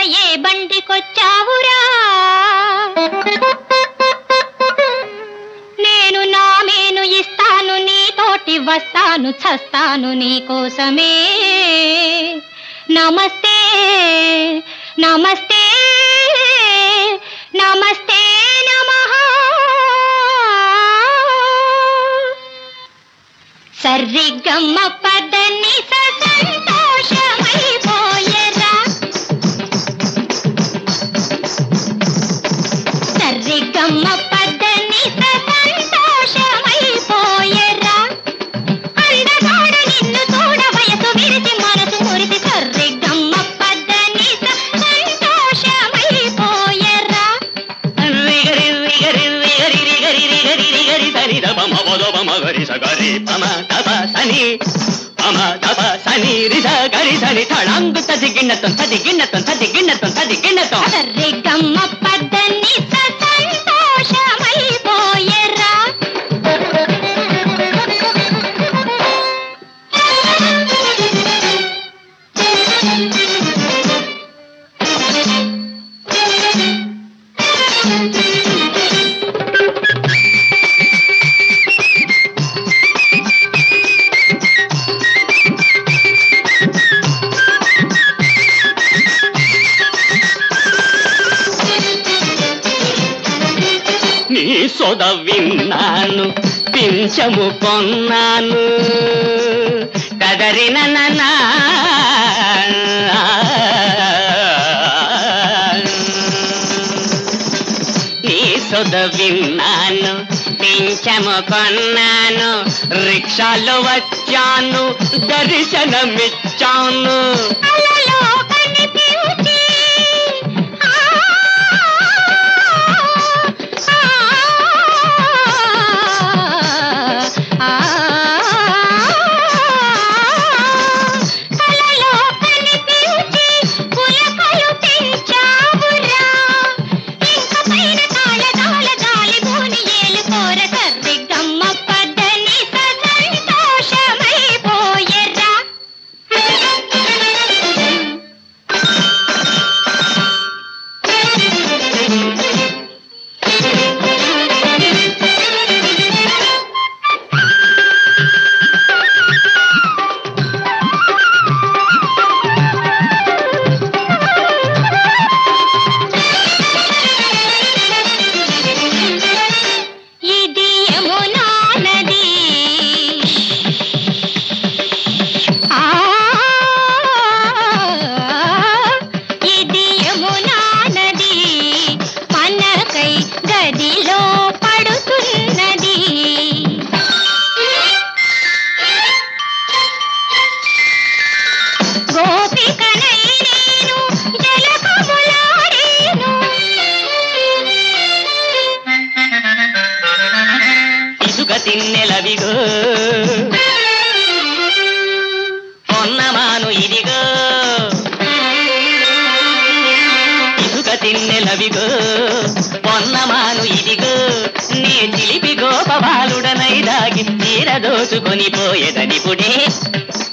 ఏ బండికొచ్చావురా నేను నా మేను ఇస్తాను నీతోటి వస్తాను చస్తాను నీ కోసమే నమస్తే నమస్తే నమస్తే నమః సర్రిగమ్మ పదని సంతోషమైపోయరా సర్రిగమ్మ పదని సంతోషమైపోయరా అందగాడు నిన్ను చూడ వయసు విరిసి మనసు మురిసి సర్రిగమ్మ పదని సంతోషమైపోయరా రిగరి రిగరి రిగరి రిగరి రిగరి రిగరి సరి ద పమ పద పమ గరి స గరి పమ తప సని పమ తప సని రి స గరి సని తళంగు తది గిన్నతం తది గిన్నతం తది గిన్నతం తది గిన్నతం సర్రిగమ్మ పదని సంతోషమైపోయరా నీ సొద విన్నాను పింఛము కొన్నాను కదరిన ననా నీ సొద విన్నాను పింఛము కొన్నాను రిక్షాలో వచ్చాను దర్శనమిచ్చాను అలలో కనిపించి ఆ, ఆ, ఆ, కలలో కనిపించి పులకలు పెంచావురా ఇంక పైన తాళ తాళ గాలి భూని ఏలుకోర కర్రి గమ్మ పద్దని సంతోషమైపోయరా ఇది యమునా నది ఆ ఇది యమునా నది మనకై గదిలో పడుతున్నది గోపికనై నేను జలకములాడేను ఇసుక తిన్నెలవిగో పొన్నమాను ఇదిగో ఇసుక తిన్నెలవిగో పొన్నమాను ఇదిగో నే చిలిపి గోపబాలుడనై దాగి తీర దోచుకొని పోయేదనిపుడే